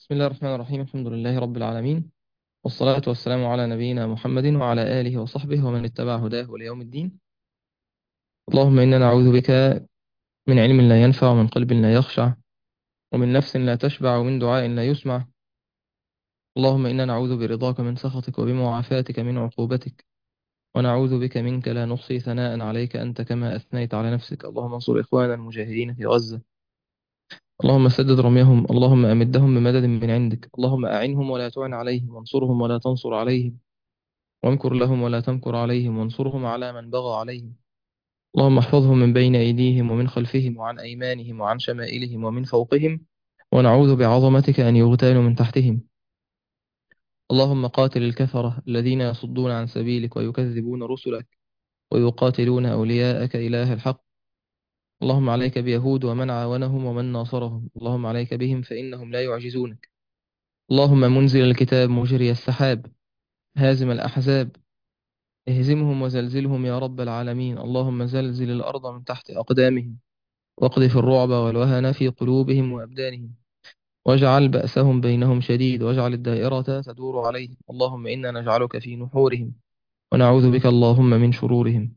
بسم الله الرحمن الرحيم الحمد لله رب العالمين والصلاة والسلام على نبينا محمد وعلى آله وصحبه ومن اتبع هداه ليوم الدين اللهم إنا نعوذ بك من علم لا ينفع ومن قلب لا يخشع ومن نفس لا تشبع ومن دعاء لا يسمع اللهم إنا نعوذ برضاك من سخطك وبمعافاتك من عقوبتك ونعوذ بك منك لا نحصي ثناء عليك أنت كما أثنيت على نفسك اللهم انصر إخواننا المجاهدين في غزة اللهم سدد رميهم اللهم أمدهم بمدد من عندك اللهم أعنهم ولا تعن عليهم وانصرهم ولا تنصر عليهم وامكر لهم ولا تمكر عليهم وانصرهم على من بغى عليهم اللهم احفظهم من بين أيديهم ومن خلفهم وعن أيمانهم وعن شمائلهم ومن فوقهم ونعوذ بعظمتك أن يغتالوا من تحتهم اللهم قاتل الكفرة الذين يصدون عن سبيلك ويكذبون رسلك ويقاتلون أولياءك إله الحق اللهم عليك بيهود ومن عاونهم ومن ناصرهم اللهم عليك بهم فإنهم لا يعجزونك اللهم منزل الكتاب مجري السحاب هازم الأحزاب اهزمهم وزلزلهم يا رب العالمين اللهم زلزل الأرض من تحت أقدامهم واقذف الرعب والوهن في قلوبهم وأبدانهم واجعل بأسهم بينهم شديد واجعل الدائرة تدور عليهم اللهم إنا نجعلك في نحورهم ونعوذ بك اللهم من شرورهم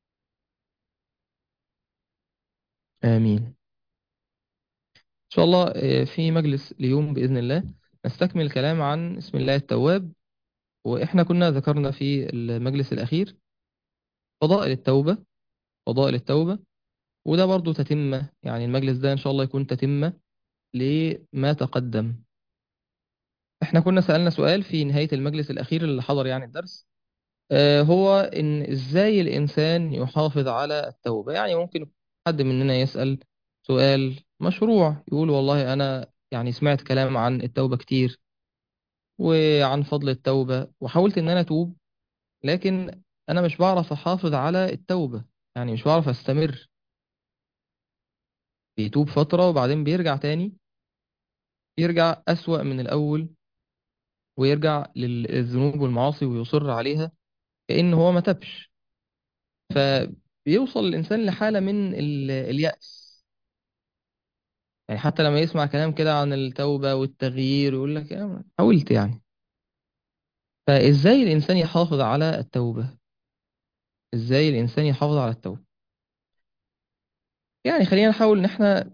آمين إن شاء الله آه، في مجلس اليوم بإذن الله نستكمل الكلام عن اسم الله التواب وإحنا كنا ذكرنا في المجلس الأخير فضائل التوبة فضائل التوبة وده برضو تتمة يعني المجلس ده إن شاء الله يكون تتمة لما تقدم إحنا كنا سألنا سؤال في نهاية المجلس الأخير اللي حضر يعني الدرس آه، هو إن إزاي الإنسان يحافظ على التوبة يعني ممكن حد مننا يسأل سؤال مشروع يقول والله أنا يعني سمعت كلام عن التوبة كتير وعن فضل التوبة وحاولت إن أنا أتوب لكن أنا مش بعرف أحافظ على التوبة يعني مش بعرف أستمر بيتوب فترة وبعدين بيرجع تاني يرجع أسوأ من الأول ويرجع للذنوب والمعاصي ويصر عليها كأن هو ما تبش فبيوصل الإنسان لحالة من ال- اليأس يعني حتى لما يسمع كلام كده عن التوبة والتغيير يقول لك يا ما حاولت يعني فإزاي الإنسان يحافظ على التوبة إزاي الإنسان يحافظ على التوبة يعني خلينا نحاول إن احنا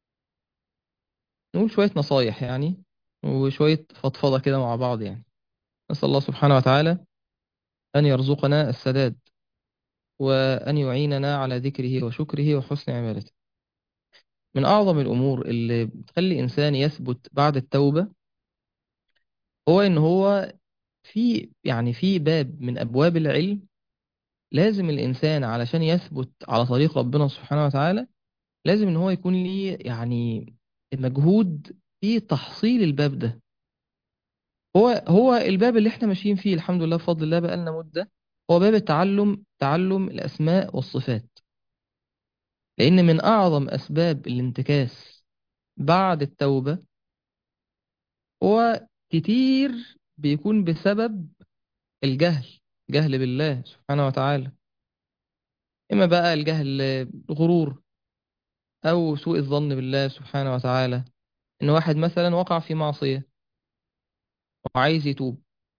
نقول شوية نصايح يعني وشوية فضفضة كده مع بعض يعني نسأل الله سبحانه وتعالى أن يرزقنا السداد وأن يعيننا على ذكره وشكره وحسن عبادته من أعظم الأمور اللي بتخلي إنسان يثبت بعد التوبة هو إن هو في يعني في باب من أبواب العلم لازم الإنسان علشان يثبت على طريق ربنا سبحانه وتعالى لازم إن هو يكون ليه يعني مجهود في تحصيل الباب ده هو هو الباب اللي احنا ماشيين فيه الحمد لله بفضل الله بقالنا مدة هو باب التعلم تعلم الأسماء والصفات لأن من أعظم أسباب الانتكاس بعد التوبة هو كتير بيكون بسبب الجهل جهل بالله سبحانه وتعالى إما بقى الجهل غرور أو سوء الظن بالله سبحانه وتعالى إن واحد مثلا وقع في معصية وعايز يتوب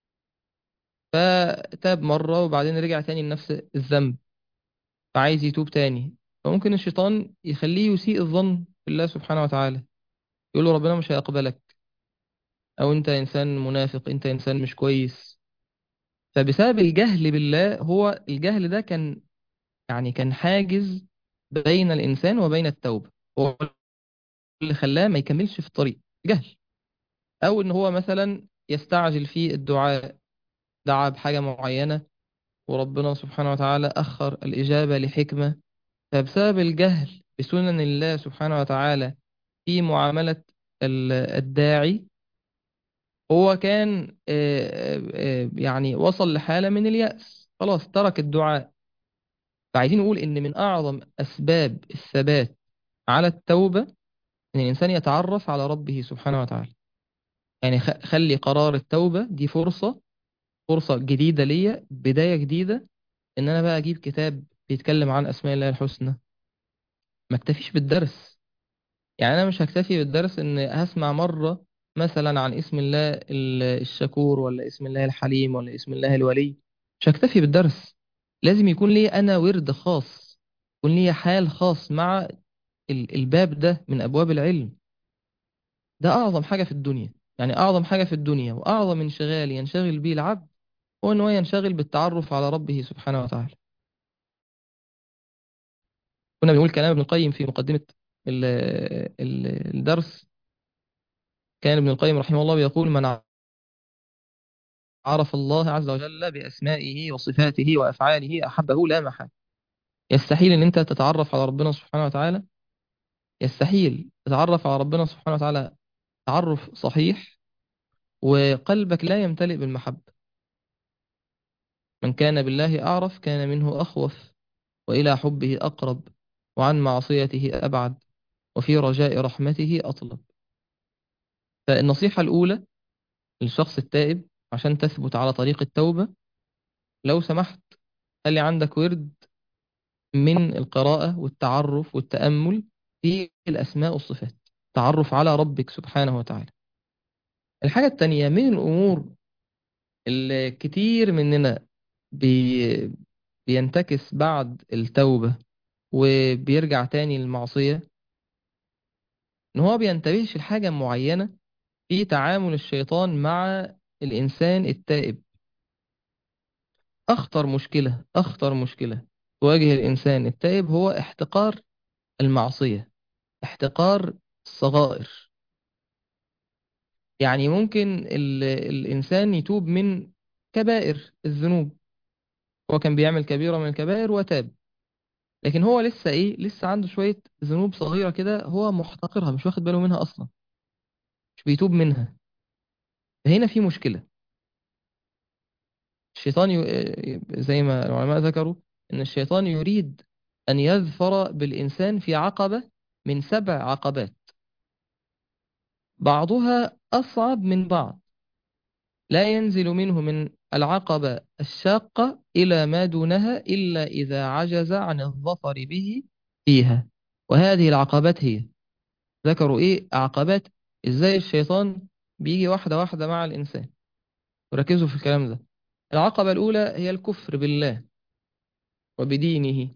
فتاب مرة وبعدين رجع تاني لنفس الذنب فعايز يتوب تاني فممكن الشيطان يخليه يسيء الظن بالله سبحانه وتعالى يقول له ربنا مش هيقبلك أو أنت إنسان منافق أنت إنسان مش كويس فبسبب الجهل بالله هو الجهل ده كان يعني كان حاجز بين الإنسان وبين التوبة هو اللي خلاه ما يكملش في الطريق جهل أو إن هو مثلا يستعجل في الدعاء دعا بحاجة معينة وربنا سبحانه وتعالى أخر الإجابة لحكمة فبسبب الجهل بسنن الله سبحانه وتعالى في معاملة ال- الداعي هو كان آه، آه، آه، يعني وصل لحالة من اليأس خلاص ترك الدعاء فعايزين نقول إن من أعظم أسباب الثبات على التوبة إن الإنسان يتعرف على ربه سبحانه وتعالى يعني خ- خلي قرار التوبة دي فرصة فرصة جديدة ليا بداية جديدة إن أنا بقى أجيب كتاب بيتكلم عن أسماء الله الحسنى ما اكتفيش بالدرس يعني أنا مش هكتفي بالدرس إن هسمع مرة مثلا عن اسم الله ال- الشكور ولا اسم الله الحليم ولا اسم الله الولي مش هكتفي بالدرس لازم يكون لي أنا ورد خاص يكون لي حال خاص مع ال- الباب ده من أبواب العلم ده أعظم حاجة في الدنيا يعني أعظم حاجة في الدنيا وأعظم انشغال ينشغل به العبد هو أنه ينشغل بالتعرف على ربه سبحانه وتعالى كنا بنقول كلام ابن القيم في مقدمة ال- ال- الدرس كان ابن القيم رحمه الله بيقول من عرف الله عز وجل بأسمائه وصفاته وأفعاله أحبه لا محالة يستحيل أن أنت تتعرف على ربنا سبحانه وتعالى يستحيل تتعرف على ربنا سبحانه وتعالى تعرف صحيح وقلبك لا يمتلئ بالمحبة من كان بالله أعرف كان منه أخوف وإلى حبه أقرب وعن معصيته أبعد وفي رجاء رحمته أطلب فالنصيحة الأولى للشخص التائب عشان تثبت على طريق التوبة لو سمحت خلي عندك ورد من القراءة والتعرف والتأمل في الأسماء والصفات تعرف على ربك سبحانه وتعالى الحاجة التانية من الأمور اللي كتير مننا بي بينتكس بعد التوبة وبيرجع تاني للمعصية إن هو بينتبهش لحاجة معينة في تعامل الشيطان مع الإنسان التائب أخطر مشكلة أخطر مشكلة تواجه الإنسان التائب هو احتقار المعصية احتقار الصغائر يعني ممكن ال... الإنسان يتوب من كبائر الذنوب هو كان بيعمل كبيرة من الكبائر وتاب لكن هو لسه إيه لسه عنده شوية ذنوب صغيرة كده هو محتقرها مش واخد باله منها أصلا مش بيتوب منها فهنا في مشكلة الشيطان ي... زي ما العلماء ذكروا إن الشيطان يريد أن يظفر بالإنسان في عقبة من سبع عقبات بعضها أصعب من بعض لا ينزل منه من العقبة الشاقة إلى ما دونها إلا إذا عجز عن الظفر به فيها وهذه العقبات هي ذكروا إيه عقبات إزاي الشيطان بيجي واحدة واحدة مع الإنسان وركزوا في الكلام ده العقبة الأولى هي الكفر بالله وبدينه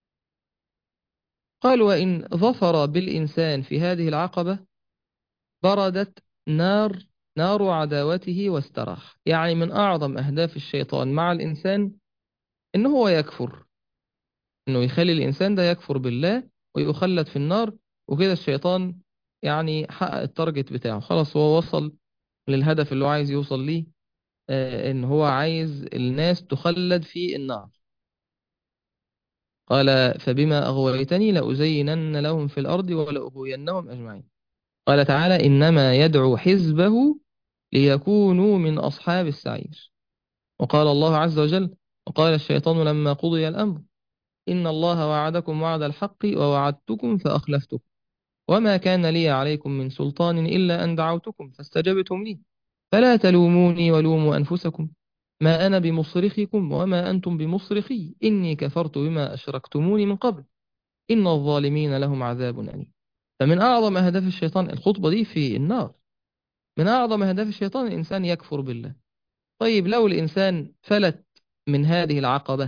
قال وإن ظفر بالإنسان في هذه العقبة بردت نار نار عداوته واستراح يعني من أعظم أهداف الشيطان مع الإنسان إنه هو يكفر إنه يخلي الإنسان ده يكفر بالله ويخلد في النار وكده الشيطان يعني حقق التارجت بتاعه خلاص هو وصل للهدف اللي هو عايز يوصل ليه آه إن هو عايز الناس تخلد في النار قال فبما أغويتني لأزينن لهم في الأرض ولأغوينهم أجمعين قال تعالى إنما يدعو حزبه ليكونوا من أصحاب السعير وقال الله عز وجل وقال الشيطان لما قضي الأمر إن الله وعدكم وعد الحق ووعدتكم فأخلفتكم وما كان لي عليكم من سلطان إلا أن دعوتكم فاستجبتم لي فلا تلوموني ولوموا أنفسكم ما أنا بمصرخكم وما أنتم بمصرخي إني كفرت بما أشركتموني من قبل إن الظالمين لهم عذاب أليم فمن أعظم أهداف الشيطان الخطبة دي في النار من أعظم أهداف الشيطان الإنسان يكفر بالله طيب لو الإنسان فلت من هذه العقبة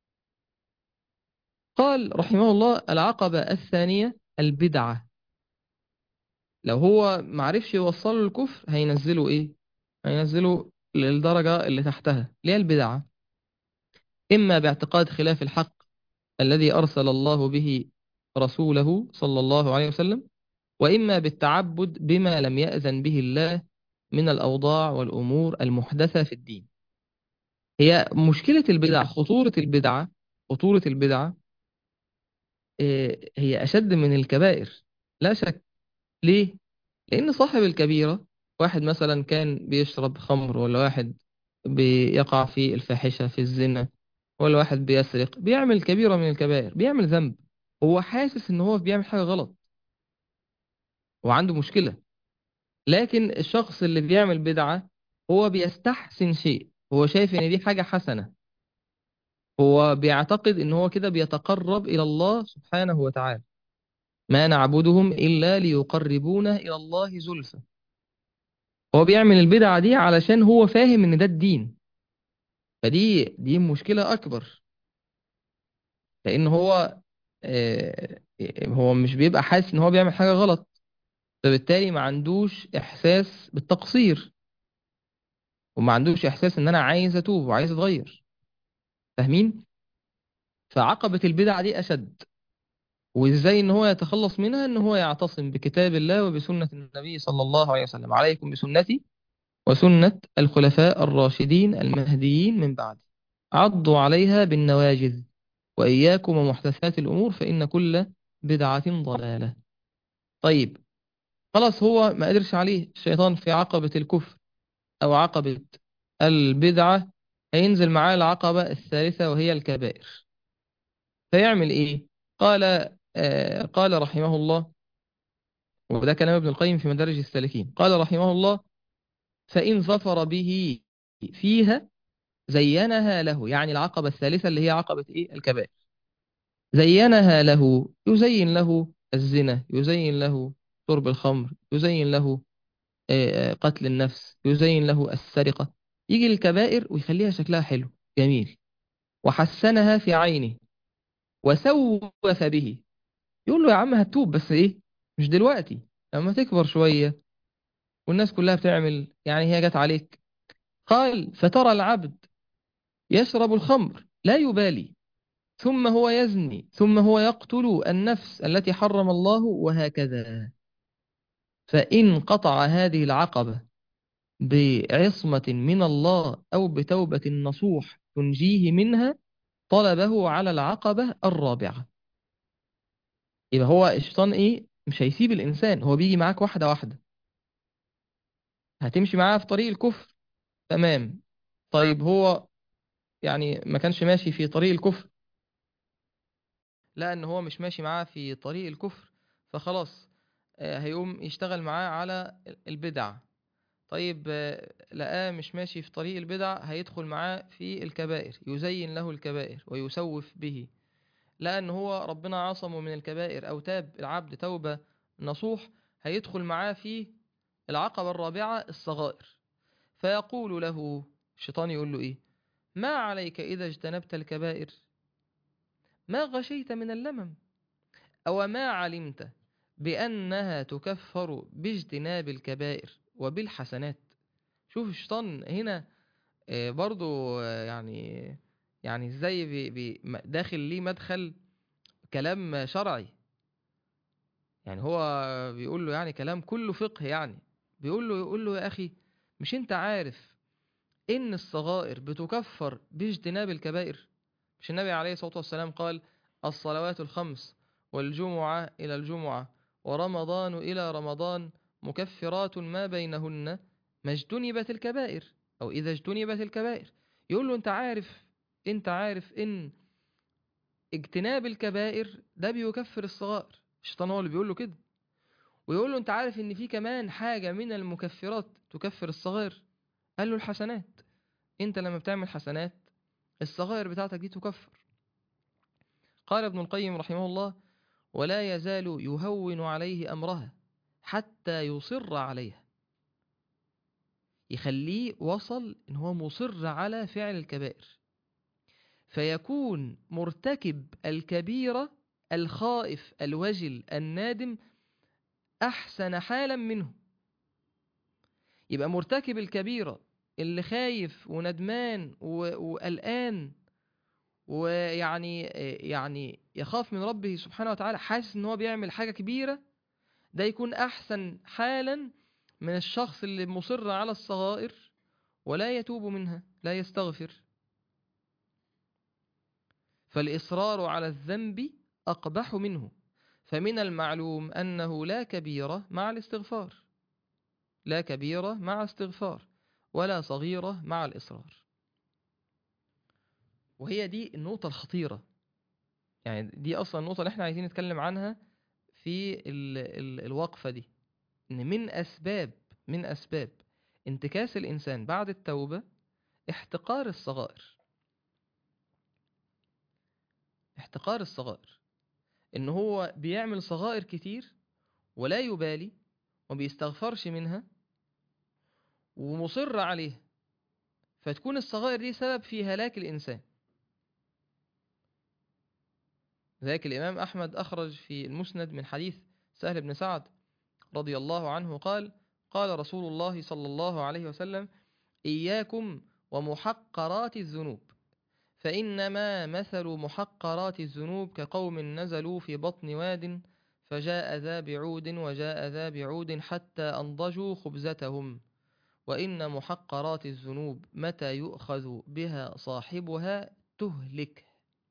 قال رحمه الله العقبة الثانية البدعة لو هو معرفش يوصله الكفر هينزله إيه هينزله للدرجة اللي تحتها اللي هي البدعة إما باعتقاد خلاف الحق الذي أرسل الله به رسوله صلى الله عليه وسلم وإما بالتعبد بما لم يأذن به الله من الأوضاع والأمور المحدثة في الدين هي مشكلة البدع خطورة البدعة خطورة البدعة إيه، هي أشد من الكبائر لا شك ليه؟ لأن صاحب الكبيرة واحد مثلا كان بيشرب خمر ولا واحد بيقع في الفاحشة في الزنا ولا واحد بيسرق بيعمل كبيرة من الكبائر بيعمل ذنب هو حاسس ان هو بيعمل حاجة غلط وعنده مشكلة لكن الشخص اللي بيعمل بدعة هو بيستحسن شيء هو شايف ان دي حاجة حسنة هو بيعتقد ان هو كده بيتقرب الى الله سبحانه وتعالى ما نعبدهم الا ليقربونا الى الله زلفى هو بيعمل البدعة دي علشان هو فاهم ان ده الدين فدي دي مشكلة اكبر لان هو آه، هو مش بيبقى حاسس ان هو بيعمل حاجة غلط فبالتالي ما عندوش احساس بالتقصير وما عندوش احساس ان انا عايز اتوب وعايز اتغير فاهمين فعقبة البدعة دي اشد وازاي ان هو يتخلص منها ان هو يعتصم بكتاب الله وبسنة النبي صلى الله عليه وسلم عليكم بسنتي وسنة الخلفاء الراشدين المهديين من بعد عضوا عليها بالنواجذ وإياكم ومحدثات الأمور فإن كل بدعة ضلالة طيب خلاص هو ما قدرش عليه الشيطان في عقبة الكفر أو عقبة البدعة هينزل معاه العقبة الثالثة وهي الكبائر فيعمل إيه؟ قال آه قال رحمه الله وده كلام ابن القيم في مدارج السالكين قال رحمه الله فإن ظفر به فيها زينها له يعني العقبة الثالثة اللي هي عقبة إيه؟ الكبائر زينها له يزين له الزنا يزين له شرب الخمر يزين له آه، قتل النفس يزين له السرقة يجي الكبائر ويخليها شكلها حلو جميل وحسنها في عينه وسوف به يقول له يا عم هتوب بس ايه مش دلوقتي لما تكبر شوية والناس كلها بتعمل يعني هي جت عليك قال فترى العبد يشرب الخمر لا يبالي ثم هو يزني ثم هو يقتل النفس التي حرم الله وهكذا فإن قطع هذه العقبة بعصمة من الله أو بتوبة نصوح تنجيه منها طلبه على العقبة الرابعة يبقى هو الشيطان إيه مش هيسيب الإنسان هو بيجي معاك واحدة واحدة هتمشي معاه في طريق الكفر تمام طيب هو يعني ما كانش ماشي في طريق الكفر لا ان هو مش ماشي معاه في طريق الكفر فخلاص آه، هيقوم يشتغل معاه على البدع طيب آه، لقاه مش ماشي في طريق البدع هيدخل معاه في الكبائر يزين له الكبائر ويسوف به لأن هو ربنا عصمه من الكبائر أو تاب العبد توبة نصوح هيدخل معاه في العقبة الرابعة الصغائر فيقول له الشيطان يقول له إيه ما عليك إذا اجتنبت الكبائر ما غشيت من اللمم أو ما علمت بأنها تكفر باجتناب الكبائر وبالحسنات شوف الشيطان هنا آه، برضو آه، يعني يعني ازاي بي بي م- داخل ليه مدخل كلام شرعي يعني هو بيقول له يعني كلام كله فقه يعني بيقول له يقول له يا أخي مش انت عارف إن الصغائر بتكفر باجتناب الكبائر مش النبي عليه الصلاة والسلام قال الصلوات الخمس والجمعة إلى الجمعة ورمضان إلى رمضان مكفرات ما بينهن ما اجتنبت الكبائر أو إذا اجتنبت الكبائر يقول له أنت عارف أنت عارف إن اجتناب الكبائر ده بيكفر الصغائر الشيطان هو اللي بيقول له كده ويقول له أنت عارف إن في كمان حاجة من المكفرات تكفر الصغائر قال له الحسنات أنت لما بتعمل حسنات الصغائر بتاعتك دي تكفر قال ابن القيم رحمه الله ولا يزال يهون عليه أمرها حتى يصر عليها يخليه وصل إن هو مصر على فعل الكبائر فيكون مرتكب الكبيرة الخائف الوجل النادم أحسن حالا منه يبقى مرتكب الكبيرة اللي خايف وندمان و- وقلقان ويعني يعني يخاف من ربه سبحانه وتعالى حاسس ان هو بيعمل حاجة كبيرة ده يكون احسن حالا من الشخص اللي مصر على الصغائر ولا يتوب منها لا يستغفر فالإصرار على الذنب أقبح منه فمن المعلوم أنه لا كبيرة مع الاستغفار لا كبيرة مع استغفار ولا صغيرة مع الإصرار وهي دي النقطة الخطيرة يعني دي أصلا النقطة اللي احنا عايزين نتكلم عنها في ال ال الوقفة دي إن من أسباب من أسباب انتكاس الإنسان بعد التوبة احتقار الصغائر احتقار الصغائر إن هو بيعمل صغائر كتير ولا يبالي وما بيستغفرش منها ومصر عليه فتكون الصغائر دي سبب في هلاك الإنسان ذلك الإمام أحمد أخرج في المسند من حديث سهل بن سعد رضي الله عنه قال قال رسول الله صلى الله عليه وسلم إياكم ومحقرات الذنوب فإنما مثل محقرات الذنوب كقوم نزلوا في بطن واد فجاء ذا بعود وجاء ذا بعود حتى أنضجوا خبزتهم وإن محقرات الذنوب متى يؤخذ بها صاحبها تهلك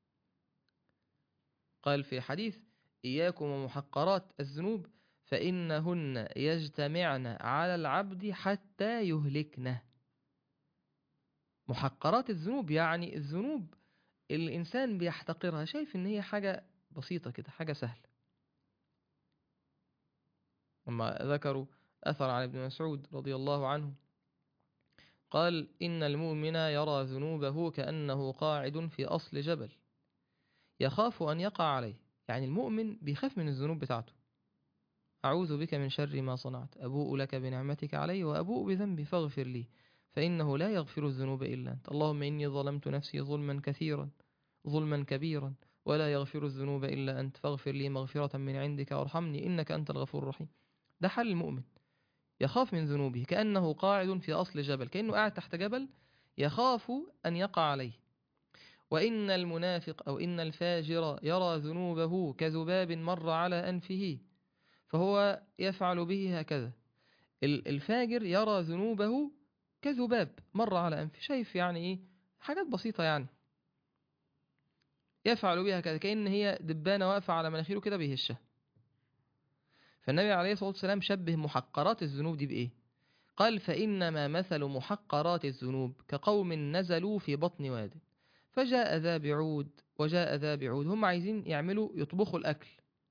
قال في حديث إياكم ومحقرات الذنوب فإنهن يجتمعن على العبد حتى يهلكنه محقرات الذنوب يعني الذنوب اللي الإنسان بيحتقرها شايف إن هي حاجة بسيطة كده حاجة سهلة لما ذكروا أثر عن ابن مسعود رضي الله عنه قال إن المؤمن يرى ذنوبه كأنه قاعد في أصل جبل يخاف أن يقع عليه يعني المؤمن بيخاف من الذنوب بتاعته أعوذ بك من شر ما صنعت أبوء لك بنعمتك علي وأبوء بذنبي فاغفر لي فإنه لا يغفر الذنوب إلا أنت اللهم إني ظلمت نفسي ظلما كثيرا ظلما كبيرا ولا يغفر الذنوب إلا أنت فاغفر لي مغفرة من عندك وارحمني إنك أنت الغفور الرحيم ده حل المؤمن يخاف من ذنوبه كأنه قاعد في أصل جبل كأنه قاعد تحت جبل يخاف أن يقع عليه وإن المنافق أو إن الفاجر يرى ذنوبه كذباب مر على أنفه فهو يفعل به هكذا الفاجر يرى ذنوبه كذباب مر على أنفه شايف يعني إيه حاجات بسيطة يعني يفعل بها كذا كأن هي دبانة واقفة على مناخيره كده بيهشها فالنبي عليه الصلاة والسلام شبه محقرات الذنوب دي بإيه قال فإنما مثل محقرات الذنوب كقوم نزلوا في بطن واد فجاء ذا بعود وجاء ذا بعود هم عايزين يعملوا يطبخوا الأكل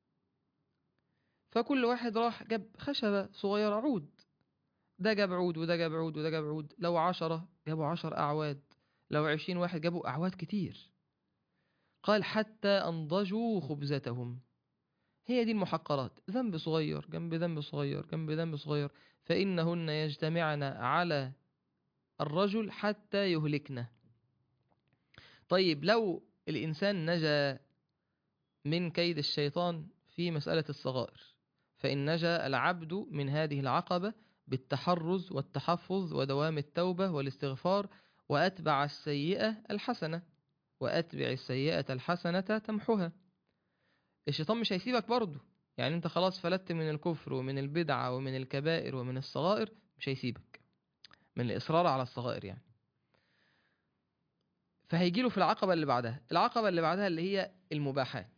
فكل واحد راح جاب خشبة صغيرة عود ده جاب عود وده جاب عود وده جاب عود لو عشرة جابوا عشر أعواد لو عشرين واحد جابوا أعواد كتير قال حتى أنضجوا خبزتهم هي دي المحقرات ذنب صغير جنب ذنب صغير جنب ذنب صغير فإنهن يجتمعن على الرجل حتى يهلكنه طيب لو الإنسان نجا من كيد الشيطان في مسألة الصغائر فإن نجا العبد من هذه العقبة بالتحرز والتحفظ ودوام التوبة والاستغفار وأتبع السيئة الحسنة وأتبع السيئة الحسنة تمحها الشيطان مش هيسيبك برضه يعني انت خلاص فلت من الكفر ومن البدعة ومن الكبائر ومن الصغائر مش هيسيبك من الإصرار على الصغائر يعني فهيجيله في العقبة اللي بعدها العقبة اللي بعدها اللي هي المباحات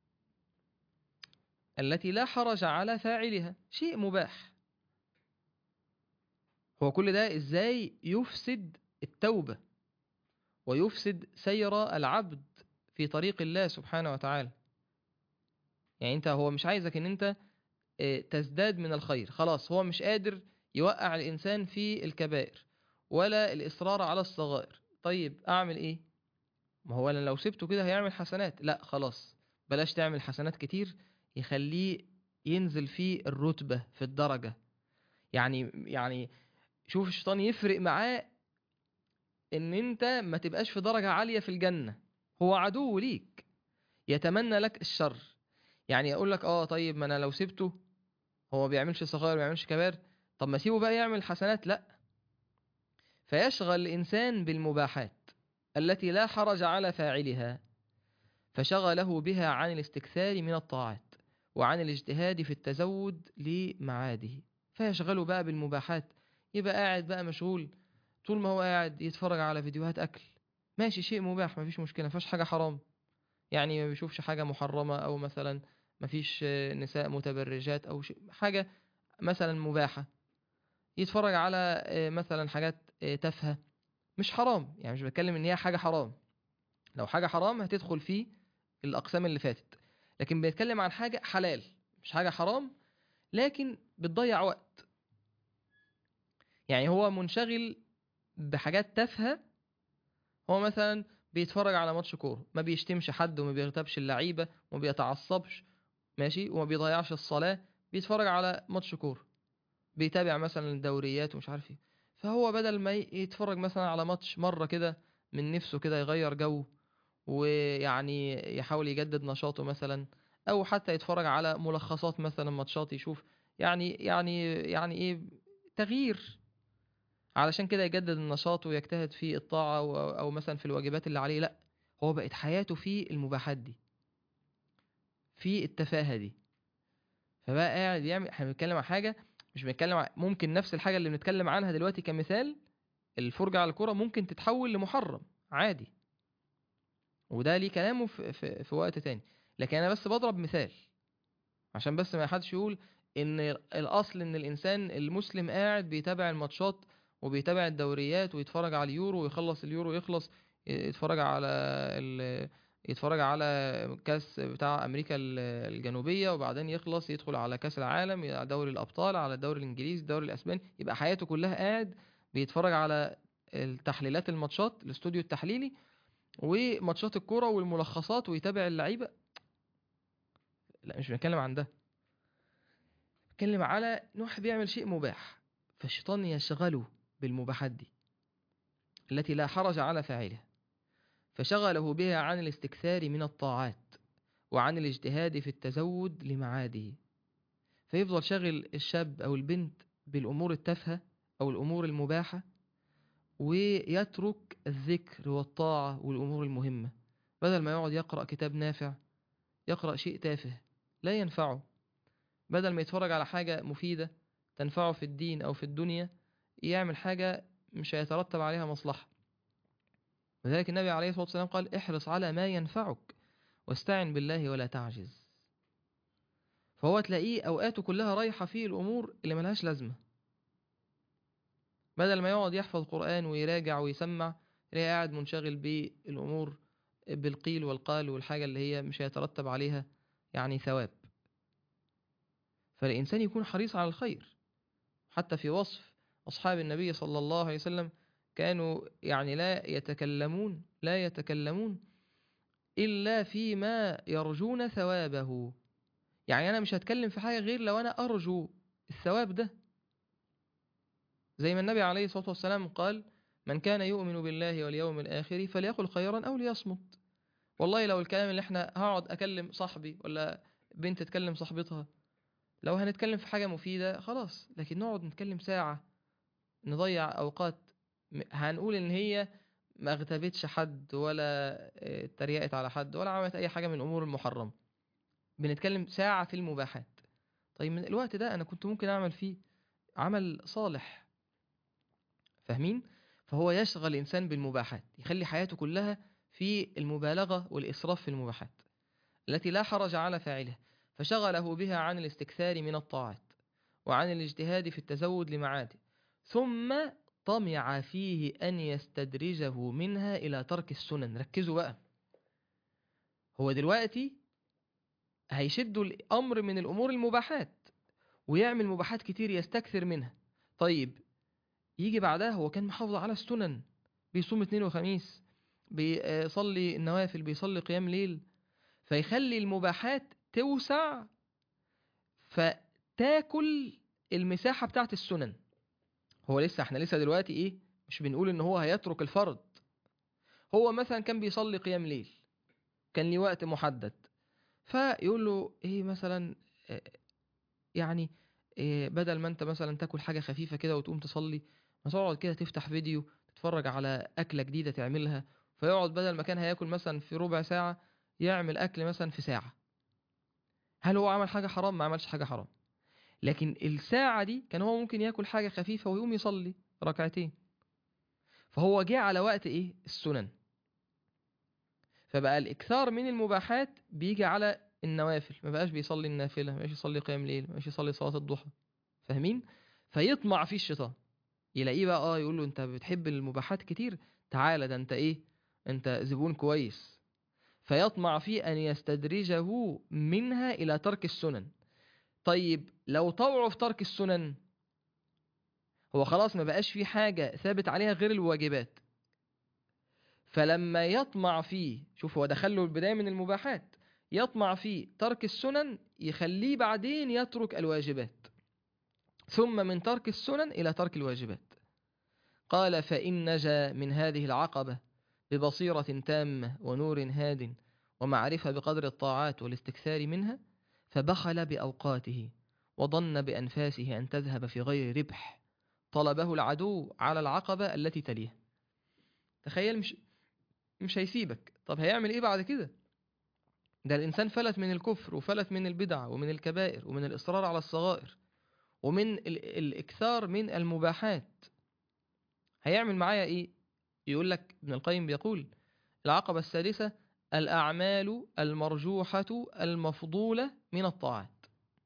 التي لا حرج على فاعلها شيء مباح هو كل ده ازاي يفسد التوبة ويفسد سير العبد في طريق الله سبحانه وتعالى يعني انت هو مش عايزك ان انت تزداد من الخير خلاص هو مش قادر يوقع الإنسان في الكبائر ولا الإصرار على الصغائر طيب أعمل إيه ما هو أنا لو سبته كده هيعمل حسنات لا خلاص بلاش تعمل حسنات كتير يخليه ينزل في الرتبة في الدرجة يعني يعني شوف الشيطان يفرق معاه ان انت ما تبقاش في درجة عالية في الجنة هو عدو ليك يتمنى لك الشر يعني يقول لك اه طيب ما انا لو سبته هو بيعملش صغير ما بيعملش كبار طب ما سيبه بقى يعمل حسنات لا فيشغل الإنسان بالمباحات التي لا حرج على فاعلها فشغله بها عن الاستكثار من الطاعات وعن الاجتهاد في التزود لمعاده فيشغله بقى بالمباحات يبقى قاعد بقى مشغول طول ما هو قاعد يتفرج على فيديوهات أكل ماشي شيء مباح مفيش مشكلة مفيش حاجة حرام يعني ما بيشوفش حاجة محرمة أو مثلا مفيش نساء متبرجات أو شيء حاجة مثلا مباحة يتفرج على مثلا حاجات تافهة مش حرام يعني مش بتكلم ان هي حاجة حرام لو حاجة حرام هتدخل في الأقسام اللي فاتت لكن بنتكلم عن حاجة حلال مش حاجة حرام لكن بتضيع وقت يعني هو منشغل بحاجات تافهة هو مثلا بيتفرج على ماتش كورة ما بيشتمش حد وما بيغتابش اللعيبة وما بيتعصبش ماشي وما بيضيعش الصلاة بيتفرج على ماتش كورة بيتابع مثلا الدوريات ومش عارف ايه فهو بدل ما ي- يتفرج مثلا على ماتش مرة كده من نفسه كده يغير جو ويعني يحاول يجدد نشاطه مثلا او حتى يتفرج على ملخصات مثلا ماتشات يشوف يعني يعني يعني ايه تغيير علشان كده يجدد النشاط ويجتهد في الطاعة او أو مثلا في الواجبات اللي عليه لا هو بقت حياته في المباحات دي في التفاهة دي فبقى قاعد يعمل احنا بنتكلم عن حاجة مش بنتكلم عن ممكن نفس الحاجة اللي بنتكلم عنها دلوقتي كمثال الفرجة على الكرة ممكن تتحول لمحرم عادي وده ليه كلامه في, في, في وقت تاني لكن انا بس بضرب مثال عشان بس ما حدش يقول ان الاصل ان الانسان المسلم قاعد بيتابع الماتشات وبيتابع الدوريات ويتفرج على اليورو ويخلص اليورو يخلص يتفرج على ال... يتفرج على كاس بتاع امريكا ال- الجنوبيه وبعدين يخلص يدخل على كاس العالم على دوري الابطال على الدوري الانجليزي الدوري الاسباني يبقى حياته كلها قاعد بيتفرج على التحليلات الماتشات الاستوديو التحليلي وماتشات الكوره والملخصات ويتابع اللعيبه لا مش بنتكلم عن ده بنتكلم على نوح بيعمل شيء مباح فالشيطان يشغله بالمباحات دي التي لا حرج على فاعلها فشغله بها عن الاستكثار من الطاعات وعن الاجتهاد في التزود لمعاده فيفضل شاغل الشاب أو البنت بالأمور التافهة أو الأمور المباحة ويترك الذكر والطاعة والأمور المهمة بدل ما يقعد يقرأ كتاب نافع يقرأ شيء تافه لا ينفعه بدل ما يتفرج على حاجة مفيدة تنفعه في الدين أو في الدنيا يعمل حاجة مش هيترتب عليها مصلحة لذلك النبي عليه الصلاة والسلام قال احرص على ما ينفعك واستعن بالله ولا تعجز فهو تلاقيه أوقاته كلها رايحة في الأمور اللي ملهاش لازمة بدل ما يقعد يحفظ قرآن ويراجع ويسمع تلاقيه قاعد منشغل بالأمور بالقيل والقال والحاجة اللي هي مش هيترتب عليها يعني ثواب فالإنسان يكون حريص على الخير حتى في وصف أصحاب النبي صلى الله عليه وسلم كانوا يعني لا يتكلمون لا يتكلمون إلا فيما يرجون ثوابه يعني أنا مش هتكلم في حاجة غير لو أنا أرجو الثواب ده زي ما النبي عليه الصلاة والسلام قال من كان يؤمن بالله واليوم الآخر فليقل خيرا أو ليصمت والله لو الكلام اللي احنا هقعد أكلم صاحبي ولا بنت تكلم صاحبتها لو هنتكلم في حاجة مفيدة خلاص لكن نقعد نتكلم ساعة نضيع أوقات هنقول إن هي ما اغتابتش حد ولا اتريقت على حد ولا عملت أي حاجة من الأمور المحرمة بنتكلم ساعة في المباحات طيب من الوقت ده أنا كنت ممكن أعمل فيه عمل صالح فاهمين؟ فهو يشغل الإنسان بالمباحات يخلي حياته كلها في المبالغة والإسراف في المباحات التي لا حرج على فاعلها فشغله بها عن الاستكثار من الطاعات وعن الاجتهاد في التزود لمعاده ثم طمع فيه أن يستدرجه منها إلى ترك السنن ركزوا بقى هو دلوقتي هيشدوا الأمر من الأمور المباحات ويعمل مباحات كتير يستكثر منها طيب يجي بعدها هو كان محافظ على السنن بيصوم اثنين وخميس بيصلي النوافل بيصلي قيام ليل فيخلي المباحات توسع فتاكل المساحة بتاعت السنن هو لسه احنا لسه دلوقتي ايه مش بنقول ان هو هيترك الفرض هو مثلا كان بيصلي قيام ليل كان ليه وقت محدد فيقول له ايه مثلا اه يعني إيه بدل ما انت مثلا تاكل حاجة خفيفة كده وتقوم تصلي ما تقعد كده تفتح فيديو تتفرج على أكلة جديدة تعملها فيقعد بدل ما كان هياكل مثلا في ربع ساعة يعمل أكل مثلا في ساعة هل هو عمل حاجة حرام؟ ما عملش حاجة حرام لكن الساعة دي كان هو ممكن ياكل حاجة خفيفة ويقوم يصلي ركعتين فهو جه على وقت ايه السنن فبقى الإكثار من المباحات بيجي على النوافل ما بقاش بيصلي النافلة ما بقاش يصلي قيام ليل ما بقاش يصلي صلاة الضحى فاهمين فيطمع فيه الشيطان يلاقيه بقى اه يقول له انت بتحب المباحات كتير تعالى ده انت ايه انت زبون كويس فيطمع فيه ان يستدرجه منها الى ترك السنن طيب لو طوعه في ترك السنن هو خلاص ما بقاش في حاجة ثابت عليها غير الواجبات فلما يطمع فيه شوف هو دخله البداية من المباحات يطمع في ترك السنن يخليه بعدين يترك الواجبات ثم من ترك السنن إلى ترك الواجبات قال فإن نجا من هذه العقبة ببصيرة تامة ونور هاد ومعرفة بقدر الطاعات والاستكثار منها فبخل بأوقاته وظن بأنفاسه أن تذهب في غير ربح طلبه العدو على العقبة التي تليها تخيل مش مش هيسيبك طب هيعمل ايه بعد كده ده الإنسان فلت من الكفر وفلت من البدع ومن الكبائر ومن الإصرار على الصغائر ومن ال- الإكثار من المباحات هيعمل معايا إيه يقول لك ابن القيم بيقول العقبة السادسة الأعمال المرجوحة المفضولة من الطاعات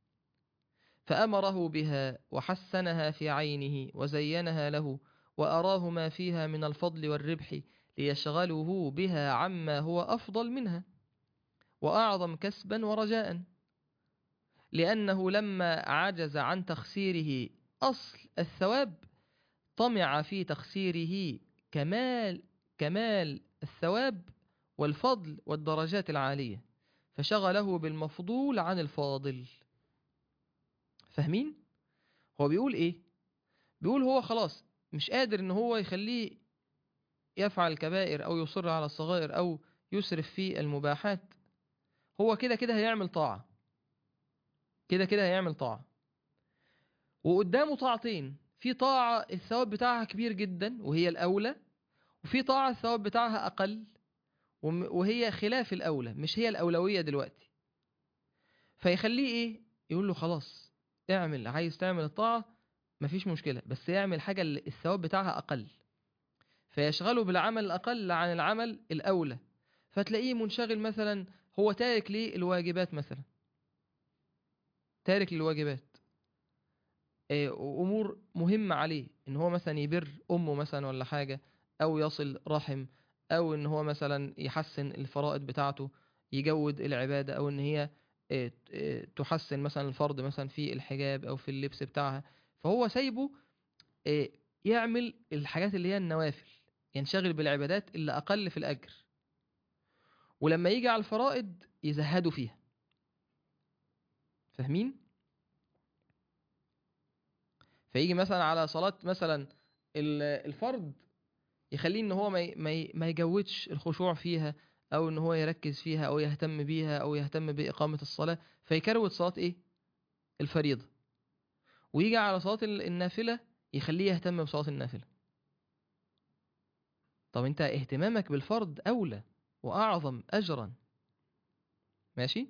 فأمره بها وحسنها في عينه وزينها له وأراه ما فيها من الفضل والربح ليشغله بها عما هو أفضل منها وأعظم كسبا ورجاء لأنه لما عجز عن تخسيره أصل الثواب طمع في تخسيره كمال كمال الثواب والفضل والدرجات العالية فشغله بالمفضول عن الفاضل فاهمين؟ هو بيقول ايه؟ بيقول هو خلاص مش قادر ان هو يخليه يفعل الكبائر او يصر على الصغائر او يسرف في المباحات هو كده كده هيعمل طاعة كده كده هيعمل طاعة وقدامه طاعتين في طاعة الثواب بتاعها كبير جدا وهي الأولى وفي طاعة الثواب بتاعها أقل وم- وهي خلاف الأولى مش هي الأولوية دلوقتي فيخليه إيه يقول له خلاص اعمل عايز تعمل الطاعة مفيش مشكلة بس يعمل حاجة اللي الثواب بتاعها أقل فيشغله بالعمل الأقل عن العمل الأولى فتلاقيه منشغل مثلا هو تارك ليه الواجبات مثلا تارك للواجبات إيه، أمور مهمة عليه إن هو مثلا يبر أمه مثلا ولا حاجة أو يصل رحم أو إن هو مثلا يحسن الفرائض بتاعته يجود العبادة أو إن هي إيه، إيه، تحسن مثلا الفرد مثلا في الحجاب أو في اللبس بتاعها فهو سايبه إيه، يعمل الحاجات اللي هي النوافل ينشغل بالعبادات اللي أقل في الأجر ولما يجي على الفرائض يزهدوا فيها فاهمين؟ فيجي مثلا على صلاة مثلا ال- الفرض يخليه ان هو ما ي- ما ي- ما يجودش الخشوع فيها او ان هو يركز فيها او يهتم بيها او يهتم بإقامة الصلاة فيكروت صلاة ايه الفريضة ويجي على صلاة ال- النافلة يخليه يهتم بصلاة النافلة طب انت اهتمامك بالفرض اولى واعظم اجرا ماشي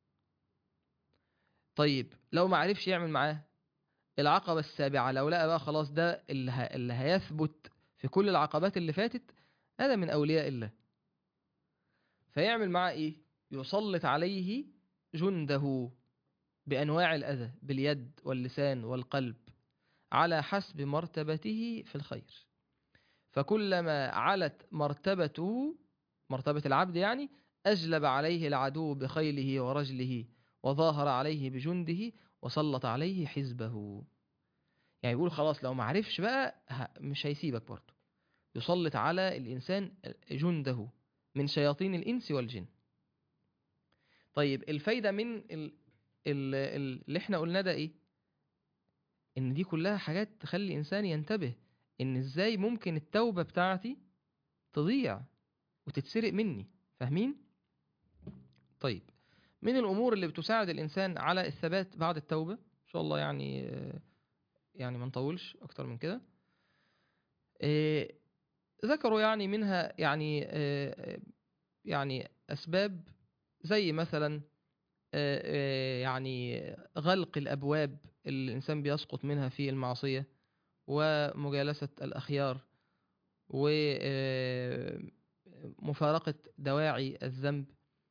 طيب لو ما عرفش يعمل معاه العقبة السابعة لو لقى بقى خلاص ده اللي, ه... اللي هيثبت في كل العقبات اللي فاتت هذا من أولياء الله فيعمل معاه إيه يسلط عليه جنده بأنواع الأذى باليد واللسان والقلب على حسب مرتبته في الخير فكلما علت مرتبته مرتبة العبد يعني أجلب عليه العدو بخيله ورجله وظاهر عليه بجنده وسلط عليه حزبه يعني يقول خلاص لو ما عرفش بقى ه- مش هيسيبك برضه يسلط على الإنسان جنده من شياطين الإنس والجن طيب الفايدة من ال... ال... ال... اللي احنا قلنا ده ايه ان دي كلها حاجات تخلي الإنسان ينتبه ان ازاي ممكن التوبة بتاعتي تضيع وتتسرق مني فاهمين طيب من الأمور اللي بتساعد الإنسان على الثبات بعد التوبة إن شاء الله يعني آه، يعني ما نطولش أكتر من كده آه، ذكروا يعني منها يعني آه، آه، يعني أسباب زي مثلا آه، آه، يعني غلق الأبواب اللي الإنسان بيسقط منها في المعصية ومجالسة الأخيار ومفارقة دواعي الذنب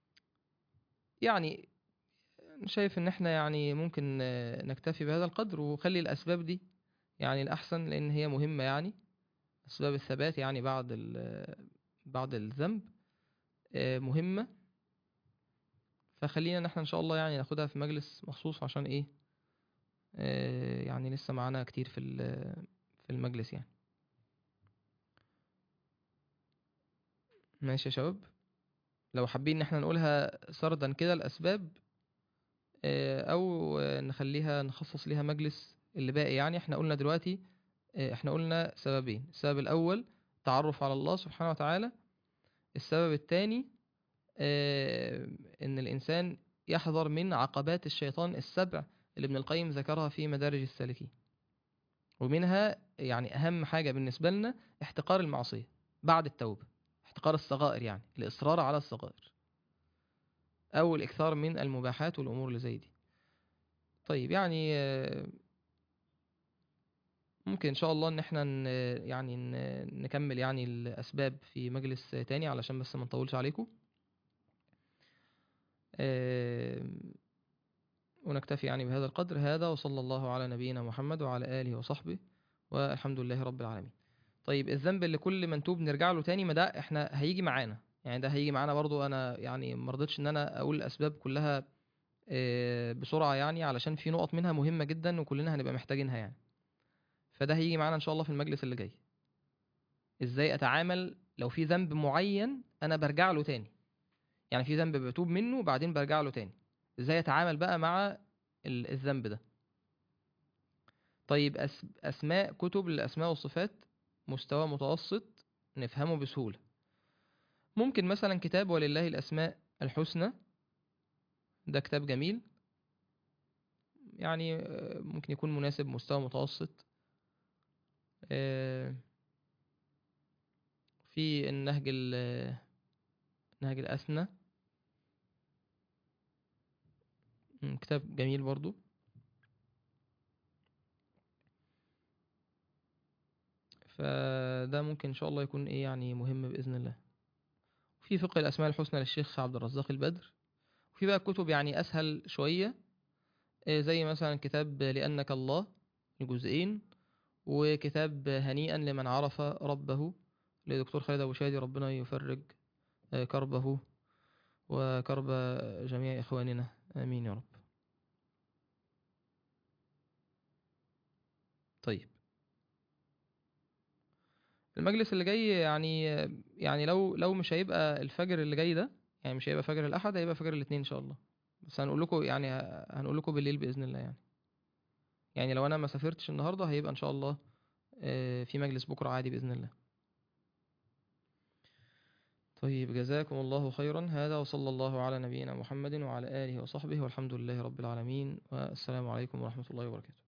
يعني أنا شايف ان احنا يعني ممكن آه، نكتفي بهذا القدر وخلي الاسباب دي يعني الاحسن لان هي مهمة يعني اسباب الثبات يعني بعد ال- بعد الذنب آه، مهمة فخلينا نحن ان شاء الله يعني ناخدها في مجلس مخصوص عشان ايه آه، يعني لسه معانا كتير في ال- في المجلس يعني ماشي يا شباب لو حابين ان احنا نقولها سردا كده الاسباب آه، او آه، نخليها نخصص ليها مجلس اللي باقي يعني احنا قلنا دلوقتي آه، احنا قلنا سببين السبب الأول تعرف على الله سبحانه وتعالى السبب الثاني ان الانسان يحذر من عقبات الشيطان السبع اللي ابن القيم ذكرها في مدارج السالكين ومنها يعني اهم حاجة بالنسبة لنا احتقار المعصية بعد التوبة احتقار الصغائر يعني الاصرار على الصغائر او الاكثار من المباحات والامور اللي زي دي طيب يعني آه، ممكن ان شاء الله ان احنا ن- يعني ن- نكمل يعني الاسباب في مجلس تاني علشان بس ما نطولش عليكم آم، ونكتفي يعني بهذا القدر هذا وصلى الله على نبينا محمد وعلى آله وصحبه والحمد لله رب العالمين طيب الذنب اللي كل ما نتوب نرجع له تاني ما ده احنا هيجي معانا يعني ده هيجي معانا برضو انا يعني مرضتش ان انا اقول الاسباب كلها آه، بسرعة يعني علشان في نقط منها مهمة جدا وكلنا هنبقى محتاجينها يعني فده هيجي معانا ان شاء الله في المجلس اللي جاي ازاي اتعامل لو في ذنب معين انا برجع له تاني يعني في ذنب بتوب منه وبعدين برجع له تاني ازاي اتعامل بقى مع ال- الذنب ده طيب أس... اسماء كتب للاسماء والصفات مستوى متوسط نفهمه بسهولة ممكن مثلا كتاب ولله الاسماء الحسنى ده كتاب جميل يعني آه، ممكن يكون مناسب مستوى متوسط آه، في النهج ال نهج الأسنى مم، كتاب جميل برضو فده ممكن إن شاء الله يكون إيه يعني مهم بإذن الله في فقه الأسماء الحسنى للشيخ عبد الرزاق البدر وفي بقى كتب يعني أسهل شوية آه، زي مثلا كتاب لأنك الله الجزئين وكتاب هنيئا لمن عرف ربه لدكتور خالد أبو شادي ربنا يفرج آه، كربه وكرب جميع إخواننا آمين يا رب طيب المجلس اللي جاي يعني يعني لو لو مش هيبقى الفجر اللي جاي ده يعني مش هيبقى فجر الأحد هيبقى فجر الاثنين إن شاء الله بس هنقول لكم يعني هنقول لكم بالليل بإذن الله يعني يعني لو أنا ما سافرتش النهاردة هيبقى إن شاء الله آه، في مجلس بكرة عادي بإذن الله طيب جزاكم الله خيرا هذا وصلى الله على نبينا محمد وعلى آله وصحبه والحمد لله رب العالمين والسلام عليكم ورحمة الله وبركاته